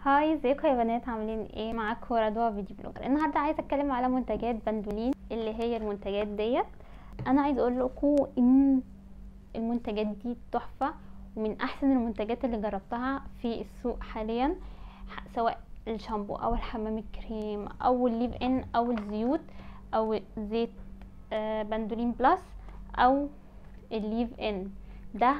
هاي ازيكم يا بنات عاملين ايه معاكم رضوى فيديو بلوجر النهارده عايزه اتكلم على منتجات بندولين اللي هي المنتجات ديت انا عايزه اقول لكم ان المنتجات دي تحفه ومن احسن المنتجات اللي جربتها في السوق حاليا سواء الشامبو او الحمام الكريم او الليف ان او الزيوت او زيت بندولين بلس او الليف ان ده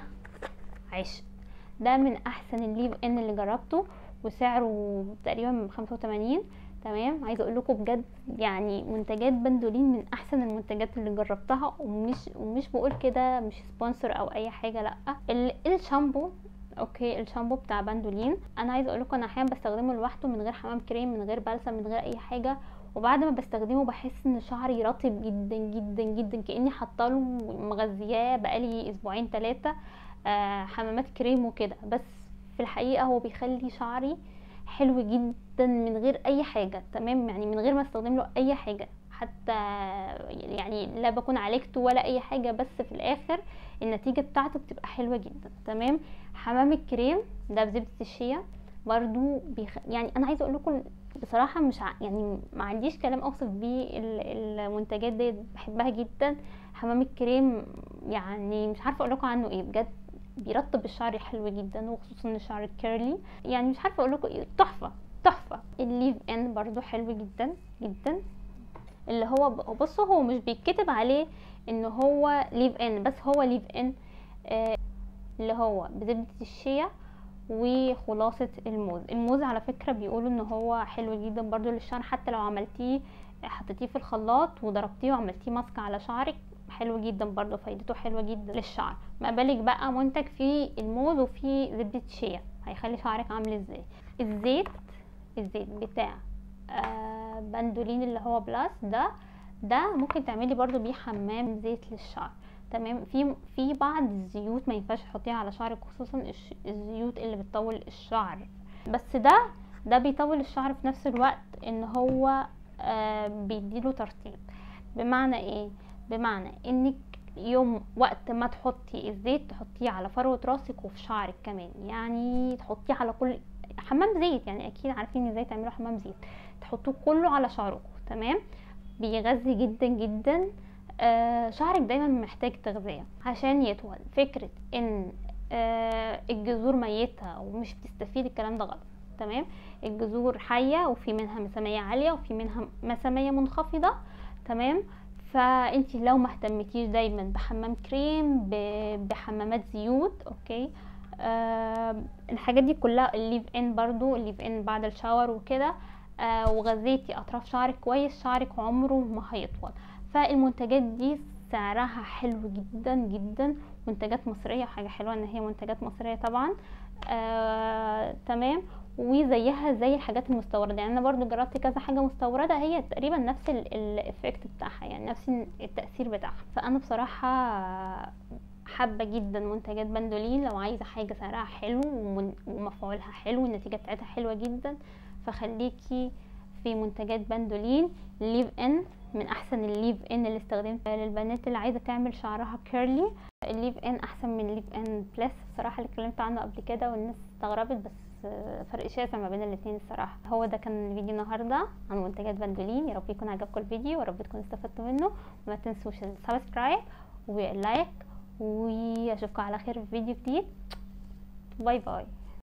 عشق ده من احسن الليف ان اللي جربته وسعره تقريبا خمسة وتمانين تمام عايزه اقول لكم بجد يعني منتجات بندولين من احسن المنتجات اللي جربتها ومش ومش بقول كده مش سبونسر او اي حاجه لا الشامبو اوكي الشامبو بتاع بندولين انا عايزه اقول لكم انا احيانا بستخدمه لوحده من غير حمام كريم من غير بلسم من غير اي حاجه وبعد ما بستخدمه بحس ان شعري رطب جدا جدا جدا كاني حاطه مغذياه بقالي اسبوعين ثلاثه آه حمامات كريم وكده بس في الحقيقه هو بيخلي شعري حلو جدا من غير اي حاجه تمام يعني من غير ما استخدم له اي حاجه حتى يعني لا بكون عالجته ولا اي حاجه بس في الاخر النتيجه بتاعته بتبقى حلوه جدا تمام حمام الكريم ده بزبده الشيا برضو بيخ... يعني انا عايزه اقول لكم بصراحه مش ع... يعني ما عنديش كلام اوصف بيه المنتجات دي بحبها جدا حمام الكريم يعني مش عارفه اقول لكم عنه ايه بجد بيرطب الشعر حلو جدا وخصوصا الشعر الكيرلي يعني مش عارفه اقول لكم ايه تحفه تحفه الليف ان برضو حلو جدا جدا اللي هو بصوا هو مش بيتكتب عليه ان هو ليف ان بس هو ليف ان آه اللي هو بزبده الشيا وخلاصه الموز الموز على فكره بيقولوا ان هو حلو جدا برضو للشعر حتى لو عملتيه حطيتيه في الخلاط وضربتيه وعملتيه ماسك على شعرك حلو جدا برضو فايدته حلوه جدا للشعر ما بالك بقى منتج فيه الموز وفيه زبده شيا هيخلي شعرك عامل ازاي الزيت الزيت بتاع آه بندولين اللي هو بلاس ده ده ممكن تعملي برضو بيه حمام زيت للشعر تمام في في بعض الزيوت ما ينفعش تحطيها على شعرك خصوصا الزيوت اللي بتطول الشعر بس ده ده بيطول الشعر في نفس الوقت ان هو آه بيديله ترطيب بمعنى ايه بمعنى انك يوم وقت ما تحطي الزيت تحطيه على فروة راسك وفي شعرك كمان يعني تحطيه على كل حمام زيت يعني اكيد عارفين ازاي تعملوا حمام زيت تحطوه كله على شعركم تمام بيغذي جدا جدا آه شعرك دايما محتاج تغذية عشان يطول فكرة ان آه الجذور ميتة ومش بتستفيد الكلام ده غلط تمام الجذور حية وفي منها مسامية عالية وفي منها مسامية منخفضة تمام فانت لو ما اهتمتيش دايما بحمام كريم بحمامات زيوت اوكي آه الحاجات دي كلها الليف ان برضو الليف ان بعد الشاور وكده آه وغذيتي اطراف شعرك كويس شعرك عمره ما هيطول فالمنتجات دي سعرها حلو جدا جدا منتجات مصرية حاجة حلوة ان هي منتجات مصرية طبعا آه تمام وزيها زي الحاجات المستورده يعني انا برضو جربت كذا حاجه مستورده هي تقريبا نفس الافكت بتاعها يعني نفس التاثير بتاعها فانا بصراحه حابه جدا منتجات بندولين لو عايزه حاجه سعرها حلو ومفعولها حلو والنتيجه بتاعتها حلوه جدا فخليكي في منتجات بندولين ليف ان من احسن الليف ان اللي استخدمته للبنات اللي عايزه تعمل شعرها كيرلي الليف ان احسن من الليف ان بلس بصراحه اللي اتكلمت عنه قبل كده والناس استغربت بس فرق شاسع ما بين الاثنين الصراحه هو ده كان فيديو النهارده عن منتجات بندولين يا رب يكون عجبكم الفيديو ويا رب تكونوا استفدتوا منه وما تنسوش السبسكرايب واللايك واشوفكم على خير في فيديو جديد باي باي